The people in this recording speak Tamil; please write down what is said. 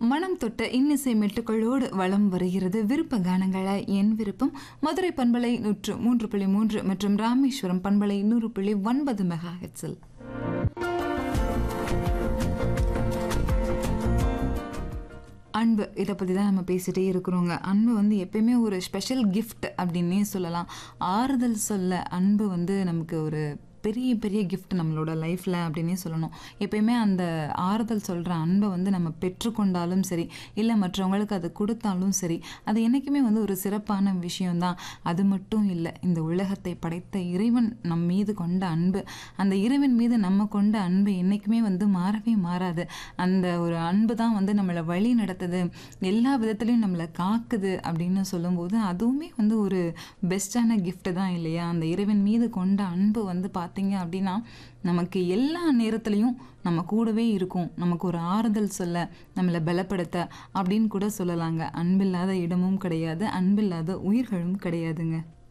மனம் தொட்ட இன்னிசை மெட்டுக்களோடு வலம் வருகிறது விருப்ப கானங்களை என் விருப்பம் மதுரை பண்பலை நூற்று மூன்று புள்ளி மூன்று மற்றும் ராமேஸ்வரம் பண்பலை நூறு புள்ளி ஒன்பது மெகா ஹெட்ஸில் அன்பு இதை பற்றி தான் நம்ம பேசிகிட்டே இருக்கிறோங்க அன்பு வந்து எப்பயுமே ஒரு ஸ்பெஷல் கிஃப்ட் அப்படின்னே சொல்லலாம் ஆறுதல் சொல்ல அன்பு வந்து நமக்கு ஒரு பெரிய பெரிய கிஃப்ட் நம்மளோட லைஃப்பில் அப்படின்னே சொல்லணும் எப்பயுமே அந்த ஆறுதல் சொல்கிற அன்பை வந்து நம்ம பெற்றுக்கொண்டாலும் சரி இல்லை மற்றவங்களுக்கு அது கொடுத்தாலும் சரி அது என்றைக்குமே வந்து ஒரு சிறப்பான விஷயம்தான் அது மட்டும் இல்லை இந்த உலகத்தை படைத்த இறைவன் நம் மீது கொண்ட அன்பு அந்த இறைவன் மீது நம்ம கொண்ட அன்பு என்றைக்குமே வந்து மாறவே மாறாது அந்த ஒரு அன்பு தான் வந்து நம்மளை வழி நடத்துது எல்லா விதத்துலையும் நம்மளை காக்குது அப்படின்னு சொல்லும்போது அதுவுமே வந்து ஒரு பெஸ்ட்டான gift தான் இல்லையா அந்த இறைவன் மீது கொண்ட அன்பு வந்து பார்த்தீங்க அப்படின்னா நமக்கு எல்லா நேரத்துலையும் நம்ம கூடவே இருக்கும் நமக்கு ஒரு ஆறுதல் சொல்ல நம்மளை பலப்படுத்த அப்படின்னு கூட சொல்லலாங்க அன்பில்லாத இடமும் கிடையாது அன்பில்லாத உயிர்களும் கிடையாதுங்க